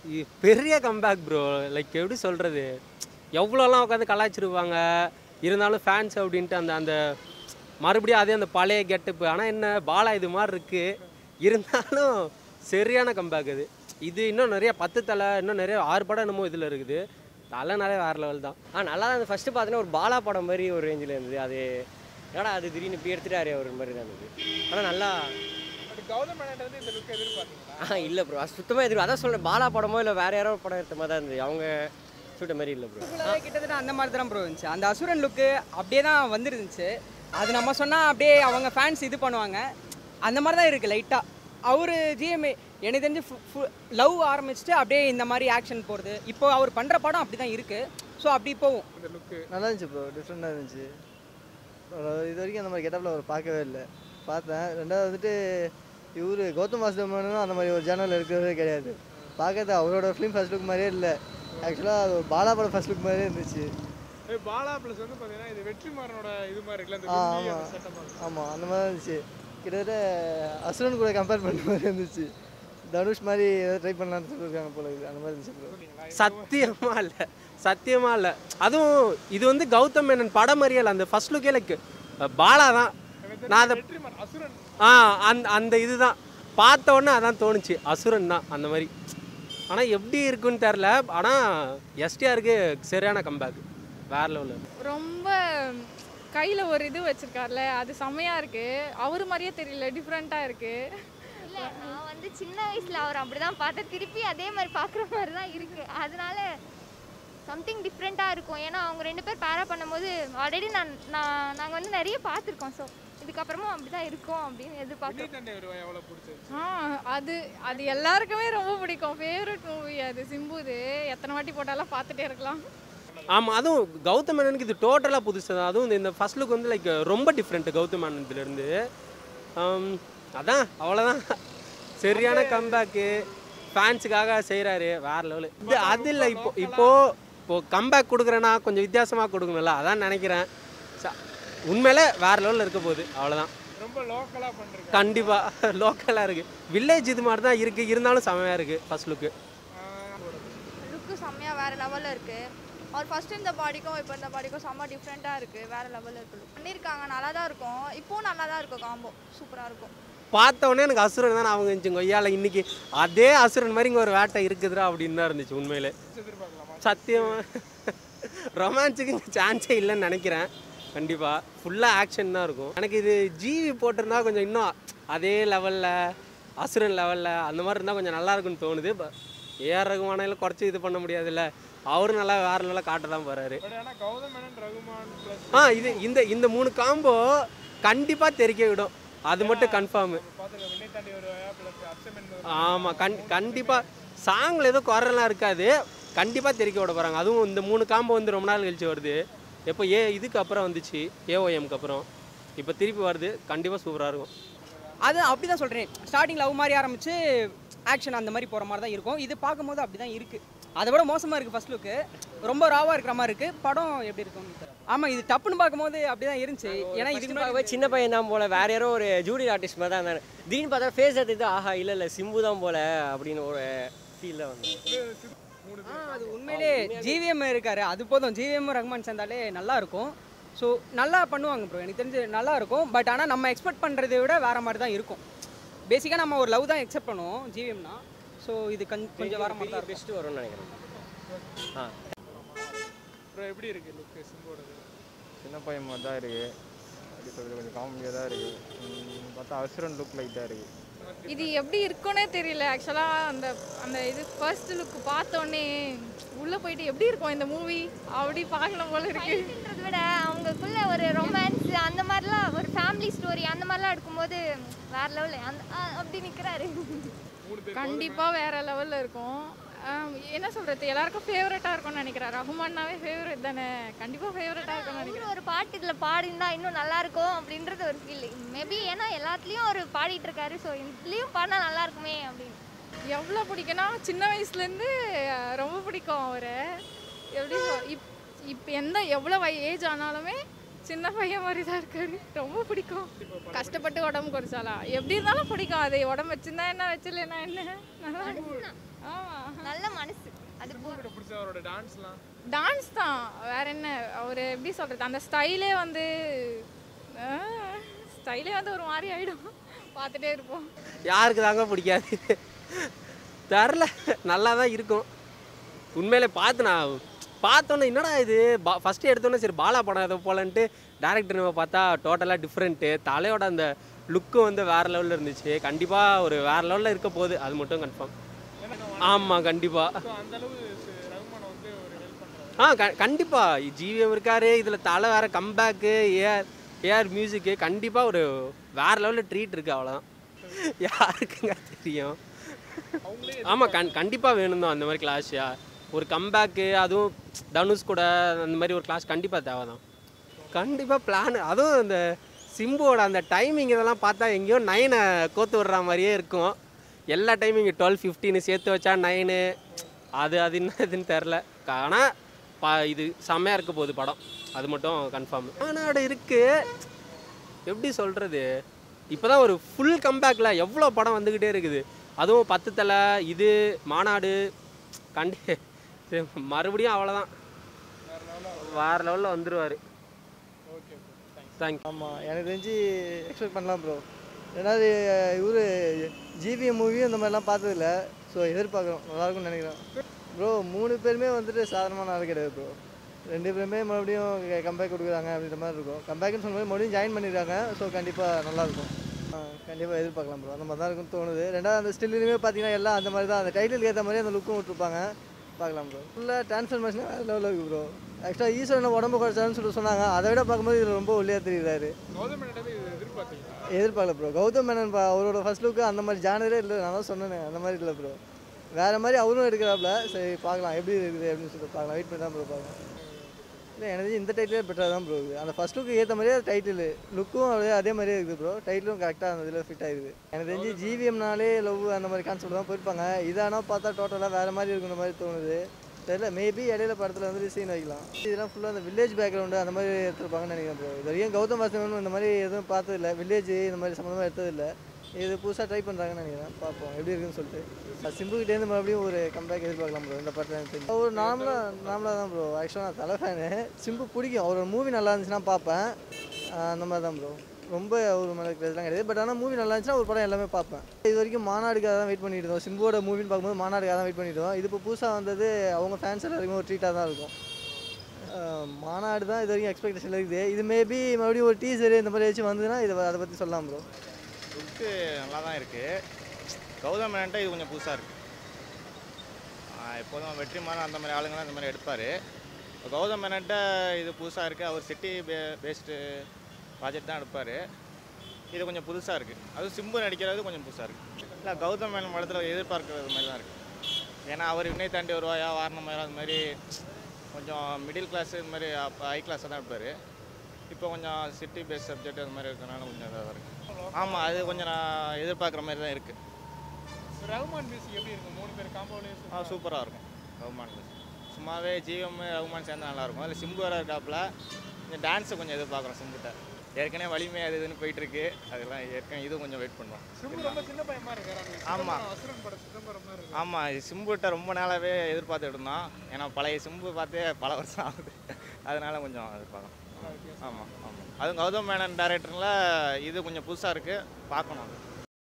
இ- பெரிய comeback bro like எப்படி சொல்கிறது எவ்வளோலாம் உட்காந்து கலாய்ச்சிருப்பாங்க இருந்தாலும் ஃபேன்ஸ் அப்படின்ட்டு அந்த அந்த மறுபடியும் அதே அந்த பழைய கெட்டப்பு ஆனால் என்ன பாலா இது மாதிரி இருக்குது இருந்தாலும் சரியான கம்பேக் இது இது இன்னும் நிறைய பத்து தலை இன்னும் நிறைய ஆறு படம் என்னமோ இதில் இருக்குது தலை நிறைய வேறு லெவல் தான் ஆ நல்லா தான் ஃபஸ்ட்டு பார்த்தீங்கன்னா ஒரு பாலா படம் மாதிரி ஒரு ரேஞ்சில் இருந்தது அது ஏன்னா அது திடீர்னு இப்படி எடுத்துட்டாரு ஒரு மாதிரி தான் இருந்தது ஆனால் நல்லா பட் கௌதம் மேனன் வந்து இந்த லுக் எதிர்பார்த்தீங்களா ஆ இல்லை ப்ரோ அது சுத்தமாக எதிர்ப்பு அதான் சொல்கிறேன் பாலா படமோ இல்லை வேறு யாரோ ஒரு படம் எடுத்த மாதிரி தான் இருந்தது அவங்க சுட்ட மாதிரி இல்லை ப்ரோ ஃபுல்லாகவே கிட்டத்தட்ட அந்த மாதிரி தான் ப்ரோ இருந்துச்சு அந்த அசுரன் லுக்கு அப்படியே தான் வந்துருந்துச்சு அது நம்ம சொன்னால் அப்படியே அவங்க ஃபேன்ஸ் இது பண்ணுவாங்க அந்த மாதிரி தான் இருக்குது லைட்டாக அவர் ஜிஎம்ஏ எனக்கு தெரிஞ்சு லவ் ஆரம்பிச்சுட்டு அப்படியே இந்த மாதிரி ஆக்ஷன் போகிறது இப்போ அவர் பண்ணுற படம் அப்படி தான் இருக்குது ஸோ அப்படி போகும் இந்த லுக்கு நல்லா இருந்துச்சு ப்ரோ டிஃப்ரெண்ட்டாக இருந்துச்சு அஹ் இது வரைக்கும் அந்த மாதிரி கெட்டப்பில் அவர் பார்க்கவே இல்லை பார்த்தேன் ரெண்டாவது வந்துட்டு இவர் கௌதம் வாசுதேவனும் அந்த மாதிரி ஒரு ஜேனல் இருக்கிறதே கிடையாது பார்க்கறது அவரோட ஃபிலிம் ஃபர்ஸ்ட் லுக் மாதிரியே இல்லை ஆக்சுவலாக அது ஒரு பாலா படம் ஃபர்ஸ்ட் லுக் மாதிரியே இருந்துச்சு ஏய், பாலா ப்ளஸ் வந்து பார்த்தீங்கன்னா இது வெற்றிமாறனோட இது மாதிரி இருக்குல்ல இந்த ஆ லுங்கி, ஆமாம் அந்த சட்டமாக ஆமாம் அந்த மாதிரி இருந்துச்சு கிட்டத்தட்ட அசுரன் கூட கம்பேர் பண்ண மாதிரி இருந்துச்சு தனுஷ் மாதிரி ஏதாவது ட்ரை பண்ணலான்னு சொல்லியிருக்காங்க போல இருக்குது அந்த மாதிரி இருந்துச்சு ப்ரோ சத்தியமா இல்லை சத்தியமா இல்லை அதுவும் இது வந்து கௌதம் மேனன் படம் மாதிரியே இல்லை அந்த ஃபர்ஸ்ட் லுக்கே லைக் பாலா தான் நான் அதை வெற்றிமாறன் அசுரன் ஆ அந்த அந்த இதுதான் பார்த்த உடனே அதான் தோணுச்சு அசுரன் தான் அந்த மாதிரி ஆனால் எப்படி இருக்குன்னு தெரில ஆனால் எஸ்டிஆருக்கு சரியான கம்பேக் வேற லெவலில் ரொம்ப கையில் ஒரு இது வச்சிருக்காருல அது செம்மையாக இருக்கு அவர் மாதிரியே தெரியல டிஃப்ரெண்ட்டாக இருக்கு இல்ல நான் வந்து சின்ன வயசுல அவர் அப்படிதான் பார்த்தேன் திருப்பி அதே மாதிரி பார்க்குற மாதிரி தான் இருக்கு அதனால சம்திங் டிஃப்ரெண்ட்டாக இருக்கும் ஏன்னா அவங்க ரெண்டு பேர் பேரா பண்ணும்போது ஆல்ரெடி நான் நான் நாங்கள் வந்து நிறைய பார்த்துருக்கோம் ஸோ இதுக்கப்புறமும் அப்படி தான் இருக்கும் அப்படின்னு எதிர்பார்க்குறோம் வினய் தண்டை வருவா எவ்வளோ பிடிச்சிருச்சு ஆ அது அது எல்லாருக்குமே ரொம்ப பிடிக்கும் ஃபேவரட் மூவி அது சிம்புது எத்தனை வாட்டி போட்டாலும் பார்த்துட்டே இருக்கலாம் ஆமாம் அதுவும் கௌதம் மேனனுக்கு இது டோட்டலாக புதுசு தான் அதுவும் இந்த- இந்த ஃபர்ஸ்ட் லுக் வந்து லைக் ரொம்ப டிஃப்ரெண்ட் கௌதம் மேனன்லேருந்து அதான் அவ்வளோதான் சரியான கம்பேக்கு ஃபேன்ஸுக்காக செய்கிறாரு வேற லெவலு இது அது இல்லை இப்போ இப்போ இப்போ கம்பேக் கொடுக்குறேன்னா கொஞ்சம் வித்தியாசமாக கொடுக்கணும்ல அதான் நினைக்கிறேன் ச- உண்மையில வேற லெவலில் இருக்க போகுது அவ்வளோதான் ரொம்ப லோக்கலாக பண்ணுறேன் கண்டிப்பாக லோக்கலாக இருக்குது வில்லேஜ் இது மாதிரி தான் இருக்குது இருந்தாலும் செமையாக இருக்குது ஃபர்ஸ்ட் லுக்கு லுக்கு செம்மையாக வேறு லெவலில் இருக்குது அவர் ஃபஸ்ட்டு இந்த பாடிக்கும் இப்போ இந்த பாடிக்கும் செம்ம டிஃப்ரெண்ட்டாக இருக்குது வேறு லெவலில் இருக்குது look. பண்ணியிருக்காங்க நல்லா தான் இருக்கும் இப்போவும் நல்லா தான் இருக்கும் காம்போ சூப்பராக இருக்கும் பார்த்த உடனே எனக்கு அசுரன் தான் அவங்க இருந்துச்சு கொய்யால இன்னைக்கு அதே அசுரன் மாதிரி இங்கே ஒரு வேட்டை இருக்குதுடா அப்படின்னு தான் இருந்துச்சு உண்மையிலே எதிர்பார்க்கலாமா சத்தியமா ரொமான்ஸுக்கு இங்கே சான்ஸே இல்லைன்னு நினைக்கிறேன் கண்டிப்பாக ஃபுல்லாக ஆக்ஷன் தான் இருக்கும் எனக்கு இது ஜிவி போட்டிருந்தா கொஞ்சம் இன்னும் அதே லெவலில் அசுரன் லெவலில் அந்த மாதிரி இருந்தால் கொஞ்சம் நல்லா இருக்கும்னு தோணுது ஏஆர் ரகுமானில் குறைச்சி இது பண்ண முடியாதுல்ல அவரும் நல்லா வேற லெவலில் காட்ட தான் போகிறாரு பட் ஆனால் கௌதம் மேனன் ரகுமான் ப்ளஸ் ஆ இது இந்த இந்த மூணு காம்போ கண்டிப்பாக தெரிக்க விடும் அது மட்டும் கன்ஃபார்மு பார்த்துருக்க வினய் தாண்டி வருவாயா ப்ளஸ் அப்சமென் ஆமாம் கண் கண்டிப்பாக சாங்கில் எதுவும் குறைலாம் இருக்காது கண்டிப்பாக தெரிக்க விட போகிறாங்க அதுவும் இந்த மூணு காம்போ வந்து ரொம்ப நாள் கழிச்சு வருது எப்போ ஏ இதுக்கு அப்புறம் வந்துச்சு ஏஓஎம்க்கு அப்புறம் இப்போ திருப்பி வருது கண்டிப்பாக சூப்பராக இருக்கும் அது அப்படி தான் சொல்கிறேன் ஸ்டார்டிங் லவ் மாதிரி ஆரம்பிச்சு ஆக்ஷன் அந்த மாதிரி போகிற மாதிரி தான் இருக்கும் இது பார்க்கும்போது அப்படி தான் இருக்குது அதை விட மோசமாக இருக்குது ஃபர்ஸ்ட் லுக்கு ரொம்ப ராவாக இருக்கிற மாதிரி இருக்குது படம் எப்படி இருக்கும்னு ஆமாம் இது டப்புன்னு பார்க்கும்போது அப்படி தான் இருந்துச்சு ஏன்னா இதுக்கு இதுக்கு பார்க்கவே சின்ன பையன் தான் போல வேற யாரோ ஒரு ஜூனியர் ஆர்டிஸ்ட் மாதிரி தான் இருந்தாரு திடீர்னு பார்த்தா ஃபேஸ் எடுத்து ஆஹா இல்லை இல்லை சிம்பு தான் போல அப்படின்னு ஒரு ஃபீலில் வந்து ஆ, அது உண்மையிலே ஜிவிஎம் இருக்காரு அது போதும் ஜிவிஎம் ரஹ்மான் சேர்ந்தாலே நல்லா இருக்கும் ஸோ நல்லா பண்ணுவாங்க ப்ரோ எனக்கு தெரிஞ்சு நல்லா இருக்கும் பட் ஆனால் நம்ம எக்ஸ்பெக்ட் பண்ணுறதை விட வேற மாதிரி தான் இருக்கும் பேசிக்காக நம்ம ஒரு லவ் தான் எக்ஸெப்ட் பண்ணுவோம் ஜிவிஎம்னா ஸோ இது கஞ் கொஞ்சம் வேற மாதிரி தான் இருக்கும் பெஸ்ட்டு வரும்னு நினைக்கிறேன் ஆ அப்புறம் எப்படி இருக்கு லுக்கு சிம்போடது சின்ன பையன் மாதிரி தான் இருக்குது அப்படி சொல்கிறது கொஞ்சம் காமெடியாக தான் இருக்குது பார்த்தா அசுரன் லுக் லைட்டாக இருக்குது இது எப்படி இருக்கும்னே தெரியல ஆக்சுவலாக அந்த அந்த இது ஃபர்ஸ்ட் லுக் பார்த்தோன்னே உள்ளே போயிட்டு எப்படி இருக்கும் இந்த மூவி அப்படி பார்க்கணும் போல இருக்கு ஃபைட்டுன்றதை விட அவங்களுக்குள்ள ஒரு ரொமான்ஸ் அந்த மாதிரிலாம் ஒரு ஃபேமிலி ஸ்டோரி அந்த மாதிரிலாம் எடுக்கும்போது வேற லெவலில் அந்த ஆ, அப்படி நிற்கிறாரு கண்டிப்பாக வேற லெவலில் இருக்கும் ஆம், என்ன சொல்கிறது எல்லாருக்கும் ஃபேவரட்டாக இருக்கும்னு நினைக்கிறேன் ரகுமான்னாவே ஃபேவரட் தானே கண்டிப்பாக ஃபேவரட்டாக இருக்கும்னு நினைக்கிறேன் அவரு ஒரு பாட்டு இதில் பாடியிருந்தா இன்னும் நல்லா இருக்கும் அப்படின்றது ஒரு ஃபீல் மேபி ஏன்னா எல்லாத்துலேயும் அவர் பாடிட்டு இருக்காரு ஸோ இதுலேயும் பாடினா நல்லா இருக்குமே அப்படின்னு எவ்வளோ பிடிக்கும்னா சின்ன வயசுலேருந்து ரொம்ப பிடிக்கும் அவரை எப்படி சொல் இப் இப்போ எந்த எவ்வளோ ஏஜ் ஆனாலுமே சின்ன பையன் மாதிரி தான் இருக்காரு ரொம்ப பிடிக்கும் கஷ்டப்பட்டு உடம்பு குறைச்சாலா எப்படி இருந்தாலும் பிடிக்கும் அது உடம்பு வச்சிருந்தா என்ன வச்சிடலனா என்ன நல்லா இருக்கும். ஆமா நல்ல பிடிச்சது அவரோட டான்ஸ்லாம் டான்ஸ் தான் வேற என்ன அவர் எப்படி சொல்கிறது அந்த ஸ்டைலே வந்து ஸ்டைலே வந்து ஒரு மாதிரி ஆகிடும் பார்த்துட்டே இருப்போம் யாருக்கு தாங்க பிடிக்காது தெரில நல்லா தான் இருக்கும் உண்மையிலே பார்த்து நான் பார்த்தோன்னே என்னடா இது பா ஃபஸ்ட்டு எடுத்தோன்னே சரி பாலா படம் எதோ போலன்ட்டு டேரக்டர் நம்ம பார்த்தா டோட்டலாக டிஃப்ரெண்ட்டு தலையோட அந்த லுக்கு வந்து வேறு லெவலில் இருந்துச்சு கண்டிப்பாக ஒரு வேறு லெவலில் இருக்க போகுது அது மட்டும் கன்ஃபார்ம் ஆமாம் கண்டிப்பாக ஸோ அந்த அளவு ச- ரகுமான் வந்து ஒரு ஹெல்ப் பண்ணுறாரு ஆ க கண்டிப்பாக ஜிவிஎம் இருக்காரு இதில் தலை வேறு கம்பேக்கு ஏஆர் ஏஆர் மியூசிக்கு கண்டிப்பாக ஒரு வேறு லெவலில் ட்ரீட் இருக்குது அவ்வளோதான் யாருக்குங்க தெரியும் அவங்களே ஆமாம் கண் கண்டிப்பாக வேணும் தான் அந்த மாதிரி கிளாஷா ஒரு கம்பேக்கு அதுவும் தனுஷ் கூட அந்த மாதிரி ஒரு கிளாஸ் கண்டிப்பாக தேவை தான் கண்டிப்பாக பிளான் அதுவும் இந்த சிம்புவோட அந்த டைமிங் இதெல்லாம் பார்த்தா எங்கேயோ நைனை கோத்து விடுற மாதிரியே இருக்கும் எல்லா டைமிங் டுவெல் ஃபிஃப்டின்னு சேர்த்து வச்சா நைனு அது அது என்ன இதுன்னு தெரில ஆனால் பா இது செம்மையாக இருக்க போகுது படம் அது மட்டும் கன்ஃபார்ம் மாநாடு இருக்குது எப்படி சொல்கிறது இப்போ தான் ஒரு ஃபுல் கம்பேக்கில் எவ்வளோ படம் வந்துக்கிட்டே இருக்குது அதுவும் பத்து தலை இது மாநாடு கண்டி சரி, மறுபடியும் அவ்வளோதான் வேறு லெவலில் வந்துடுவார் ஓகே தேங்க்ஸ் தேங்க்யூ ஆமாம் எனக்கு தெரிஞ்சு எக்ஸ்பெக்ட் பண்ணலாம் ப்ரோ ரெண்டாவது இவர் ஜிபிஎம் மூவியும் இந்த மாதிரிலாம் பார்த்ததில்ல ஸோ எதிர்பார்க்குறோம் நல்லாயிருக்கும்னு நினைக்கிறேன் ப்ரோ மூணு பேருமே வந்துட்டு சாதாரணமான ஆள் கிடையாது ப்ரோ ரெண்டு பேருமே மறுபடியும் கம்பேக் கொடுக்குறாங்க அப்படின்ற மாதிரி இருக்கும் கம்பேக்னு சொல்லும்போது மறுபடியும் ஜாயின் பண்ணியிருக்காங்க ஸோ கண்டிப்பாக நல்லாயிருக்கும் கண்டிப்பாக எதிர்பார்க்கலாம் ப்ரோ அந்த மாதிரி தான் இருக்கும்னு தோணுது ரெண்டாவது அந்த ஸ்டில்லுமே பார்த்தீங்கன்னா எல்லாம் அந்த மாதிரி தான் அந்த டைட்டிலுக்கு ஏற்ற மாதிரி அந்த லுக்கும் விட்டுருப்பாங்க பார்க்கலாம் ப்ரோ ஃபுல்லாக டிரான்ஸ்ஃபர்மேஷன் வேறு லெவலில் இருக்குது ப்ரோ ஆக்சுவலாக ஈஸ்வரன் உடம்பு குறைச்சாருன்னு சொல்லிட்டு சொன்னாங்க அதை விட பார்க்கும்போது இதில் ரொம்ப ஒல்லியாக தெரியுறாரு கௌதம் மேடம் இது எதிர்பார்த்தீங்களா எதிர்பார்க்கல ப்ரோ கௌதம் மேனன் பா- அவரோட ஃபர்ஸ்ட் லுக்கு அந்த மாதிரி ஜானரே இல்லை நான் தான் சொன்னேனே அந்த மாதிரி இல்லை ப்ரோ வேறு மாதிரி அவரும் எடுக்கிறாப்ல சரி பார்க்கலாம் எப்படி இருக்குது அப்படின்னு சொல்லிட்டு பார்க்கலாம் வெயிட் பண்ணி தான் ப்ரோ பார்க்கலாம் இல்லை எனக்கு தெரிஞ்சு இந்த டைட்டிலே பெட்டராக தான் ப்ரோ இருக்குது அந்த ஃபர்ஸ்ட் லுக்கு ஏற்ற மாதிரியே டைட்டில் லுக்கும் அப்படியே அதே மாதிரியே இருக்குது ப்ரோ டைட்டிலும் கரெக்டாக அந்த இதில் ஃபிட் ஆகுது எனக்கு தெரிஞ்சு ஜிவிஎம்னாலே லவ் அந்த மாதிரி கான்செப்ட் தான் போயிருப்பாங்க இதானா பார்த்தா டோட்டலாக வேறு மாதிரி இருக்குற மாதிரி தோணுது தெரியல மேபி இடையில படத்தில் வந்து சீன் வைக்கலாம் இதெல்லாம் ஃபுல்லாக அந்த வில்லேஜ் பேக்ரவுண்டு அந்த மாதிரி எடுத்துருப்பாங்கன்னு நினைக்கிறேன் ப்ரோ இது வரைக்கும் கௌதம் வாசன் இந்த மாதிரி எதுவும் பார்த்ததில்ல வில்லேஜ் இந்த மாதிரி சம்மந்தமாக எடுத்ததில்லை இது புதுசாக ட்ரை பண்ணுறாங்கன்னு நினைக்கிறேன் பார்ப்போம் எப்படி இருக்குன்னு சொல்லிட்டு சிம்புக்கிட்டேருந்து மறுபடியும் ஒரு கம்பேக் எதிர்பார்க்கலாம் ப்ரோ இந்த படத்தில் எனக்கு தெரிஞ்சு ஒரு நார்மலாக நார்மலாக தான் ப்ரோ ஆக்சுவலாக நான் தலை ஃபேனு சிம்பு பிடிக்கும் அவரோட மூவி நல்லா இருந்துச்சுன்னா பார்ப்பேன் ஆஹ் அந்த மாதிரி தான் ப்ரோ ரொம்ப ஒரு மேலே கிரேஸ்லாம் கிடையாது பட் ஆனால் மூவி நல்லா இருந்துச்சுன்னா ஒரு படம் எல்லாமே பார்ப்பேன் இது வரைக்கும் மாநாடுக்காக தான் வெயிட் பண்ணிட்டு இருந்தோம் சிம்புவோட மூவின்னு பார்க்கும்போது மாநாடுக்காக தான் வெயிட் பண்ணிட்டு இருந்தோம் இது இப்போ புதுசாக வந்தது அவங்க ஃபேன்ஸ் எல்லாருக்குமே ஒரு ட்ரீட்டாக தான் இருக்கும் ஆஹ் மாநாடு தான் இது வரைக்கும் எக்ஸ்பெக்டேஷன் இருக்குது இது மேபி மறுபடியும் ஒரு டீசர் இந்த மாதிரி ஏதாச்சும் வந்ததுன்னா இதை அதை பற்றி சொல்லலாம் ப்ரோ லுக்கு நல்லா தான் இருக்குது கௌதம் மேனன்ட்ட இது கொஞ்சம் புதுசாக இருக்குது எப்போதும் வெற்றிமாறன் அந்த மாதிரி ஆளுங்கலாம் இந்த மாதிரி எடுப்பார் கௌதம் மேனன்ட்ட இது புதுசாக இருக்குது அவர் சிட்டி பே பேஸ்டு ப்ராஜெக்ட் தான் எடுப்பார் இது கொஞ்சம் புதுசாக இருக்குது அதுவும் சிம்பு நடிக்கிறது கொஞ்சம் புதுசாக இருக்குது இல்லை கௌதம் மேனன் படத்தில் எதிர்பார்க்கறது மாதிரி தான் இருக்குது ஏன்னா அவர் வினை தாண்டி வருவாயா வாரணமாயிரம் அது மாதிரி கொஞ்சம் மிடில் கிளாஸ் இது மாதிரி அப்போ ஹை கிளாஸாக தான் எடுப்பார் இப்போ கொஞ்சம் சிட்டி பேஸ் சப்ஜெக்ட் அது மாதிரி இருக்கிறனால கொஞ்சம் இதாக இருக்குது ஆமாம் அது கொஞ்சம் நான் எதிர்பார்க்குற மாதிரி தான் இருக்குது ரகுமான் மியூசிக் எப்படி இருக்கும் மூணு பேர் காம்போலே ஆ சூப்பராக இருக்கும் ரகுமான் சும்மாவே ஜிஎம் ரகுமான் சேர்ந்தா நல்லாயிருக்கும் அதில் சிம்பு வேறு இருக்காப்புல இந்த டான்ஸை கொஞ்சம் எதிர்பார்க்குறோம் சிம்புட்ட ஏற்கனவே வலிமை அது இதுன்னு போயிட்டுருக்கு அதெல்லாம் ஏற்கனவே இது கொஞ்சம் வெயிட் பண்ணுறோம் சிம்பு ரொம்ப சின்ன பையன் மாதிரி இருக்காரு ஆமா. அசுரன் படம் சிதம்பரம் மாதிரி இருக்கு ஆமாம் சிம்புட்ட ரொம்ப நாளாகவே எதிர்பார்த்துட்டு இருந்தோம் ஏன்னா பழைய சிம்பு பார்த்தே பல வருஷம் ஆகுது அதனால கொஞ்சம் எதிர்பார்க்கணும் ஆமாம் ஆமாம் அதுவும் கௌதம் மேனன் டேரக்டரில் இது கொஞ்சம் புதுசாக இருக்குது பார்க்கணும் அது